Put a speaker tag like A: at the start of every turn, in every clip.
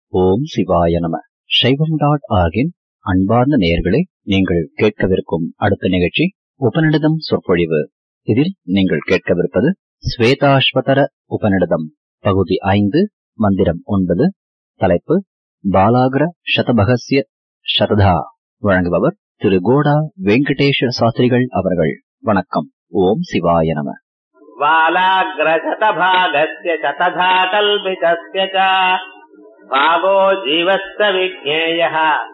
A: ஓம் சிவாய நம சைவம் டாட் ஆகின் அன்பார்ந்த நேயர்களே நீங்கள் கேட்கவிருக்கும் அடுத்த நிகழ்ச்சி உபநிடதம் சொற்பொழிவு இதில் நீங்கள் கேட்கவிருப்பது ஸ்வேதாஸ்வதர உபநிடதம் பகுதி ஐந்து மந்திரம் ஒன்பது தலைப்பு பாலாகர சதபகசிய சததா வழங்குபவர் திரு கோடா வெங்கடேஷ சாஸ்திரிகள் அவர்கள் வணக்கம் ஓம் சிவாய நம
B: बालाग्रशतभागस्य शतधा कल्पितस्य च भागो जीवस्य विज्ञेयः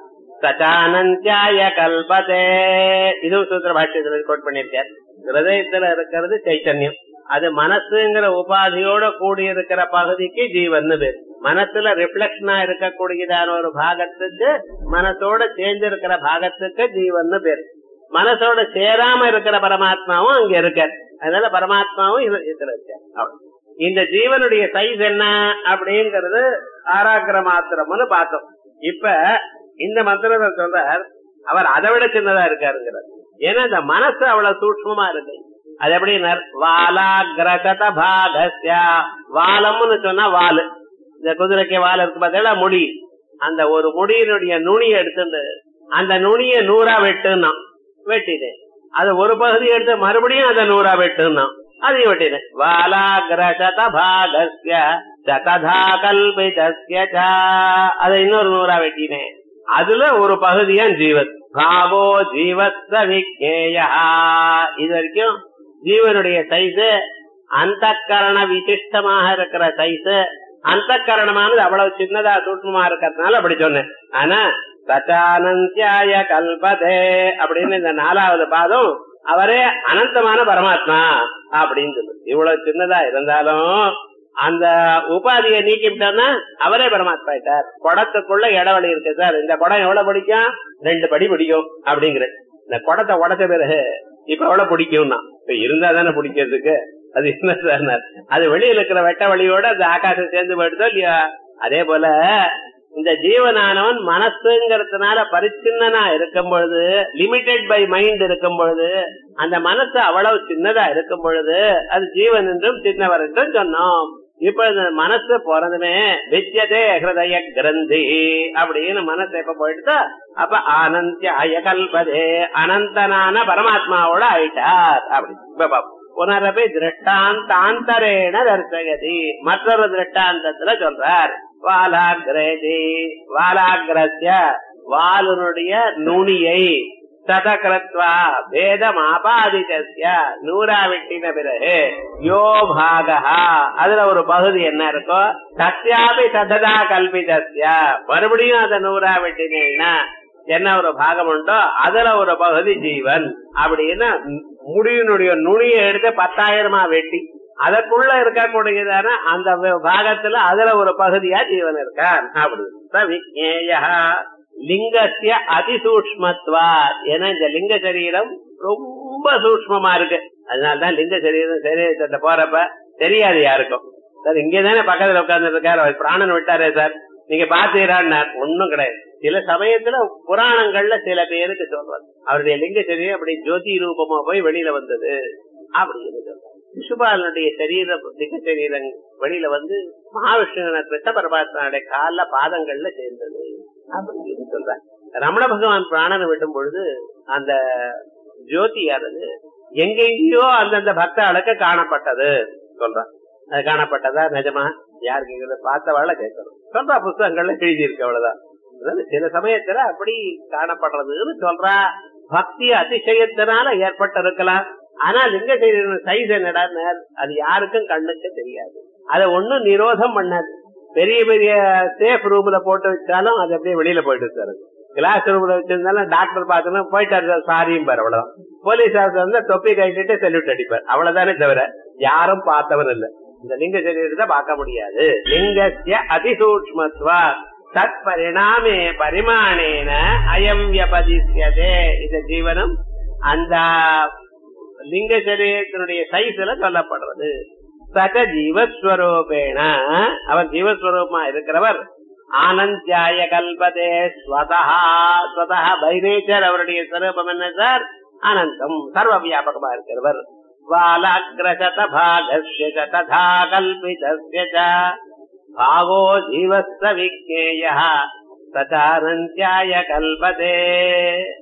B: சச்சானந்தியாய கல்பதே இதுவும் சூத்திர பாஷ்யத்தில் கோட் பண்ணியிருக்கார் ஹிருதயத்துல இருக்கிறது சைத்தன்யம் அது மனசுங்கிற உபாதியோட கூடி இருக்கிற பகுதிக்கு ஜீவன் பேர் மனசுல ரிஃப்ளெக்ஷனா இருக்கக்கூடியதான ஒரு பாகத்துக்கு மனசோட சேர்ந்து இருக்கிற பாகத்துக்கு ஜீவன் பேர் மனசோட சேராம இருக்கிற பரமாத்மாவும் அங்க இருக்கார் அதனால பரமாத்மாவும் இது- இதுல இருக்கார் அவ்வளவு. இந்த ஜீவனுடைய சைஸ் என்ன அப்படிங்கறது ஆராக்கிர மாத்திரம்னு பார்த்தோம் இப்ப இந்த மந்திரத்தை சொல்றார் அவர் அதை விட சின்னதா இருக்காருங்கிறார் ஏன்னா இந்த மனசு அவ்வளவு சூட்சமா இருக்கு அது எப்படி வாலாகிரகத பாகஸ்யா வாலம்னு சொன்னா வாலு இந்த குதிரைக்கு வால் இருக்கு பார்த்தீங்களா முடி அந்த ஒரு முடியினுடைய நுனியை எடுத்துட்டு அந்த நுனியை நூறா வெட்டுனா வெட்டிட்டேன் அது ஒரு பகுதி எடுத்து மறுபடியும் அதை நூறா வெட்டுனா அதையும் வெட்டினேன் வாலாகிரகத பாகஸ்ய சததா கல்பிதஸ்ய ச. அதை இன்னொரு நூறா வெட்டினேன் அதுல ஒரு பகுதியா ஜீவன் பாவோ ஜீவஸ்த விக்னேயா இது வரைக்கும் ஜீவனுடைய சைஸ் அந்த கரண விசிஷ்டமாக இருக்கிற சைஸ் அந்த கரணமானது அவ்வளவு சின்னதா சூட்சமா இருக்கிறதுனால அப்படி சொன்னேன் ஆனா சச்சானந்தியாய கல்பதே அப்படின்னு இந்த நாலாவது பாதம் அவரே அனந்தமான பரமாத்மா அப்படின்னு சொல்லு இவ்வளவு சின்னதா இருந்தாலும் அந்த உபாதியை நீக்கிவிட்டோம்னா அவரே பரமாத்மா ஆயிட்டார் குடத்துக்குள்ள இடவெளி இருக்கு சார் இந்த குடம் எவ்வளவு பிடிக்கும் ரெண்டு படி பிடிக்கும் அப்படிங்கிற இந்த குடத்தை உடைச்ச பிறகு இப்ப எவ்வளவு பிடிக்கும்னா இப்ப இருந்தா தானே பிடிக்கிறதுக்கு அது என்ன சார் அது வெளியில இருக்கிற வெட்ட வழியோட அந்த ஆகாசம் சேர்ந்து போயிடுதோ இல்லையா அதே போல இந்த ஜீவனானவன் மனசுங்கிறதுனால பரிச்சின்னனா இருக்கும் பொழுது லிமிடெட் பை மைண்ட் இருக்கும் பொழுது அந்த மனசு அவ்வளவு சின்னதா இருக்கும் பொழுது அது ஜீவன் என்றும் சின்னவர் என்றும் சொன்னோம் இப்ப இந்த மனசு பிறந்தமே வித்தியதே ஹிருதய கிரந்தி அப்படின்னு மனசு எப்ப போயிடுதோ அப்ப ஆனந்தியாய கல்பதே அனந்தனான பரமாத்மாவோட ஆயிட்டார் அப்படி இப்ப பாப்போம் புனரபி திருஷ்டாந்தாந்தரேண தர்சயதி மற்றொரு திருஷ்டாந்தத்துல சொல்றார் வாலாகிரேதி வாலாகிரஸ்ய வாலுனுடைய நுனியை சதகிருத்வா பேதம் ஆபாதிதஸ்ய நூறா வெட்டின பிறகு யோ பாகா அதுல ஒரு பகுதி என்ன இருக்கோ சத்யாபி சததா கல்பிதஸ்ய மறுபடியும் அதை நூறா வெட்டினீங்கன்னா என்ன ஒரு பாகம் உண்டோ அதுல ஒரு பகுதி ஜீவன் அப்படின்னு முடியினுடைய நுனியை எடுத்து பத்தாயிரமா வெட்டி அதற்குள்ள இருக்கக்கூடியதான அந்த வி- பாகத்துல அதுல ஒரு பகுதியா ஜீவன் இருக்கான் அப்படி ச விக்னேய லிங்கசிய அதிசூக்மத்வா ஏன்னா இந்த லிங்க சரீரம் ரொம்ப சூக்மமா இருக்கு அதனாலதான் லிங்க சரீரம் சரீரத்தை போறப்ப தெரியாது யாருக்கும் சார் இங்கே தானே பக்கத்துல உட்கார்ந்து இருக்காரு அவர் பிராணன் விட்டாரே சார் நீங்க பாத்தீரான்னார் ஒண்ணும் கிடையாது சில சமயத்துல புராணங்கள்ல சில பேருக்கு சொல்றாங்க அவருடைய லிங்க சரீரம் அப்படி ஜோதி ரூபமா போய் வெளியில வந்தது அப்படின்னு சொல்றாங்க சிசுபாலனுடைய சரீரம் லிங்க சரீரம் வெளியில வந்து மகாவிஷ்ணு கிருஷ்ண பரமாத்மனுடைய கால பாதங்கள்ல சேர்ந்தது அப்படின்னு சொல்றாங்க ரமண பகவான் பிராணனை விடும் பொழுது அந்த ஜோதியானது எங்கெங்கயோ அந்தந்த பக்தர்களுக்கு காணப்பட்டது சொல்றான் அது காணப்பட்டதா நிஜமா யார் கேக்குறது பார்த்தவாழ கேட்கணும் சொல்றா புஸ்தகங்கள்ல எழுதி இருக்கு அவ்வளவுதான் அதாவது சில சமயத்துல அப்படி காணப்படுறதுன்னு சொல்றா பக்தி அதிசயத்தினால ஏற்பட்டிருக்கலாம் ஆனா லிங்க சைஸ் என்னடா அது யாருக்கும் கண்ணுக்கு தெரியாது அதை ஒண்ணும் நிரோதம் பண்ணாது பெரிய பெரிய சேஃப் ரூம்ல போட்டு வச்சாலும் அது அப்படியே வெளியில போயிட்டு சார் கிளாஸ் ரூம்ல வச்சிருந்தாலும் டாக்டர் பார்த்தோன்னா போயிட்டாரு சார் சாரியும் பாரு அவ்வளவுதான் போலீஸ் ஆஃபீஸர் வந்து தொப்பி கட்டிட்டு செல்யூட் அடிப்பார் அவ்வளவுதானே தவிர யாரும் பார்த்தவன் இல்ல இந்த லிங்க சரீரத்தை பார்க்க முடியாது லிங்கஸ்ய அதிசூக்மத்வா தத் பரிணாமே பரிமாணேன அயம் வியபதிஷ்யதே இந்த ஜீவனம் அந்த லிங்க சரீரத்தினுடைய சைஸ்ல சொல்லப்படுறது சக ஜீவஸ்வரூபேண அவர் ஜீவஸ்வரூபமா இருக்கிறவர் ஆனந்தியாய கல்பதே ஸ்வதா ஸ்வதா பை நேச்சர் அவருடைய ஸ்வரூபம் என்ன சார் அனந்தம் சர்வ வியாபகமா இருக்கிறவர் வாலாகிரசத பாகஸ்ய ச ததா கல்பிதஸ்ய ச भागो जीवस्य विज्ञेयः सचानन्त्याय कल्पते